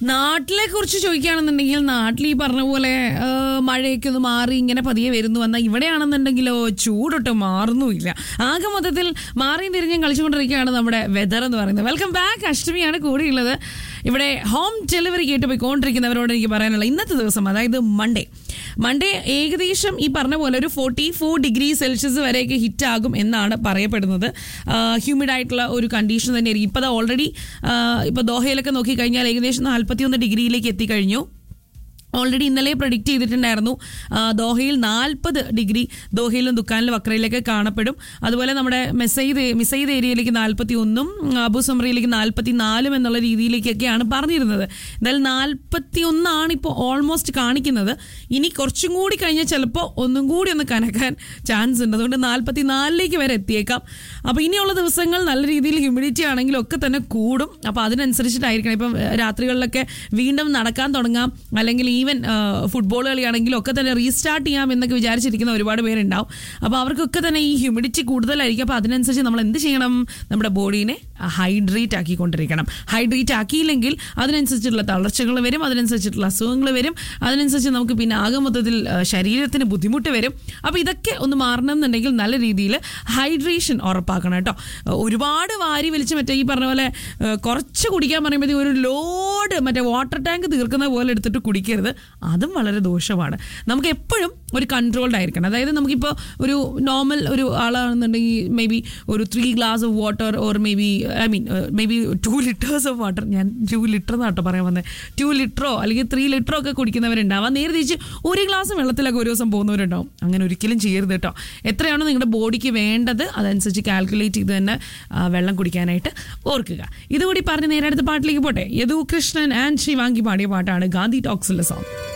നാട്ടിലെ കുറിച്ച് ചോദിക്കുകയാണെന്നുണ്ടെങ്കിൽ നാട്ടിൽ ഈ പറഞ്ഞ പോലെ ആ, മഴയൊക്കെ ഒന്ന് മാറി ഇങ്ങനെ പതിയെ വരുന്നു വന്നാൽ ഇവിടെയാണെന്നുണ്ടെങ്കിലോ ചൂടൊട്ട് മാറുന്നുമില്ല ആകെ മൊത്തത്തിൽ മാറിയും തിരിഞ്ഞും കളിച്ചുകൊണ്ടിരിക്കുകയാണ് നമ്മുടെ വെതർ എന്ന് പറയുന്നത് വെൽക്കം ബാക്ക് അഷ്ടമിയാണ് കൂടിയുള്ളത് ഇവിടെ ഹോം ഡെലിവറി കേട്ട് പോയിക്കൊണ്ടിരിക്കുന്നവരോട് എനിക്ക് പറയാനുള്ള ഇന്നത്തെ ദിവസം അതായത് മൺഡേ മൺഡേ ഏകദേശം ഈ പറഞ്ഞ പോലെ ഒരു ഫോർട്ടി ഫോർ ഡിഗ്രി സെൽഷ്യസ് വരെയൊക്കെ ഹിറ്റ് ആകും എന്നാണ് പറയപ്പെടുന്നത് ഹ്യൂമിഡ് ആയിട്ടുള്ള ഒരു കണ്ടീഷൻ തന്നെയായിരിക്കും ഇപ്പോൾ ഓൾറെഡി ഇപ്പോൾ ദോഹയിലൊക്കെ നോക്കിക്കഴിഞ്ഞാൽ ഏകദേശം നാൽപ്പത്തിയൊന്ന് ഡിഗ്രിയിലേക്ക് എത്തിക്കഴിഞ്ഞു ഓൾറെഡി ഇന്നലെ പ്രഡിക്റ്റ് ചെയ്തിട്ടുണ്ടായിരുന്നു ആ, ദോഹയിൽ നാൽപ്പത് ഡിഗ്രി ദോഹയിലും ദുക്കാനിലും വക്രയിലൊക്കെ കാണപ്പെടും അതുപോലെ നമ്മുടെ മെസൈദ് മിസൈദ് ഏരിയയിലേക്ക് നാൽപ്പത്തി ഒന്നും അബു സമറിയിലേക്ക് നാൽപ്പത്തി നാലും എന്നുള്ള രീതിയിലേക്കൊക്കെയാണ് പറഞ്ഞിരുന്നത് എന്തായാലും നാൽപ്പത്തി ഒന്നാണ് ഇപ്പോൾ ഓൾമോസ്റ്റ് കാണിക്കുന്നത് ഇനി കുറച്ചും കൂടി കഴിഞ്ഞാൽ ചിലപ്പോൾ ഒന്നും കൂടി ഒന്ന് കനക്കാൻ ചാൻസ് ഉണ്ട് അതുകൊണ്ട് നാൽപ്പത്തി നാലിലേക്ക് വരെ എത്തിയേക്കാം അപ്പോൾ ഇനിയുള്ള ദിവസങ്ങൾ നല്ല രീതിയിൽ ഹ്യൂമിഡിറ്റി ആണെങ്കിലും ഒക്കെ തന്നെ കൂടും അപ്പോൾ അതിനനുസരിച്ചിട്ടായിരിക്കണം ഇപ്പം ഏഹ്, രാത്രികളിലൊക്കെ വീണ്ടും നടക്കാൻ തുടങ്ങാം അല്ലെങ്കിൽ ഈവൻ ഫുട്ബോൾ കളിയാണെങ്കിലും ഒക്കെ തന്നെ റീസ്റ്റാർട്ട് ചെയ്യാം എന്നൊക്കെ വിചാരിച്ചിരിക്കുന്ന ഒരുപാട് പേരുണ്ടാവും അപ്പോൾ അവർക്കൊക്കെ തന്നെ ഈ ഹ്യൂമിഡിറ്റി കൂടുതലായിരിക്കും അപ്പോൾ അതിനനുസരിച്ച് നമ്മൾ എന്ത് ചെയ്യണം നമ്മുടെ ബോഡീനെ ഹൈഡ്രേറ്റ് ആക്കിക്കൊണ്ടിരിക്കണം ഹൈഡ്രേറ്റ് ആക്കിയില്ലെങ്കിൽ അതിനനുസരിച്ചിട്ടുള്ള തളർച്ചകൾ വരും അതിനനുസരിച്ചിട്ടുള്ള അസുഖങ്ങൾ വരും അതിനനുസരിച്ച് നമുക്ക് പിന്നെ ആകെ മൊത്തത്തിൽ ആ, ശരീരത്തിന് ബുദ്ധിമുട്ട് വരും അപ്പോൾ ഇതൊക്കെ ഒന്ന് മാറണം എന്നുണ്ടെങ്കിൽ നല്ല രീതിയിൽ ഹൈഡ്രേഷൻ ഉറപ്പാക്കണം കേട്ടോ ഒരുപാട് വാരി വലിച്ച് മറ്റേ ഈ പറഞ്ഞ പോലെ ആ, കുറച്ച് കുടിക്കാൻ പറയുമ്പോഴത്തേക്കും ഒരു ലോഡ് മറ്റേ വാട്ടർ ടാങ്ക് തീർക്കുന്ന പോലെ എടുത്തിട്ട് കുടിക്കരുത് അതും വളരെ ദോഷമാണ് നമുക്ക് എപ്പോഴും ഒരു കൺട്രോൾഡ് ആയിരിക്കണം അതായത് നമുക്കിപ്പോൾ ഒരു നോർമൽ ഒരു ആളാണെന്നുണ്ടെങ്കിൽ മേ ബി ഒരു three glass of water or maybe I mean maybe two litres of water ഞാൻ ടു ലിറ്റർ എന്നാട്ടോ പറയാൻ വന്നത് ടു ലിറ്ററോ അല്ലെങ്കിൽ ത്രീ ലിറ്ററോ ഒക്കെ കുടിക്കുന്നവരുണ്ടാവും നേരെ തിരിച്ച് ഒരു ഗ്ലാസ് വെള്ളത്തിലൊക്കെ ഒരു ദിവസം പോകുന്നവരുണ്ടാവും അങ്ങനെ ഒരിക്കലും ചെയ്യരുത് കേട്ടോ എത്രയാണോ നിങ്ങളുടെ ബോഡിക്ക് വേണ്ടത് അതനുസരിച്ച് കാൽക്കുലേറ്റ് ചെയ്ത് തന്നെ ആ, വെള്ളം കുടിക്കാനായിട്ട് ഓർക്കുക ഇതുകൂടി പറഞ്ഞ് നേരെ അടുത്ത പാട്ടിലേക്ക് പോട്ടെ യദു കൃഷ്ണൻ ആൻഡ് ശിവാങ്കി പാടിയ പാട്ടാണ് ഗാന്ധി ടോക്സിലെ സോങ്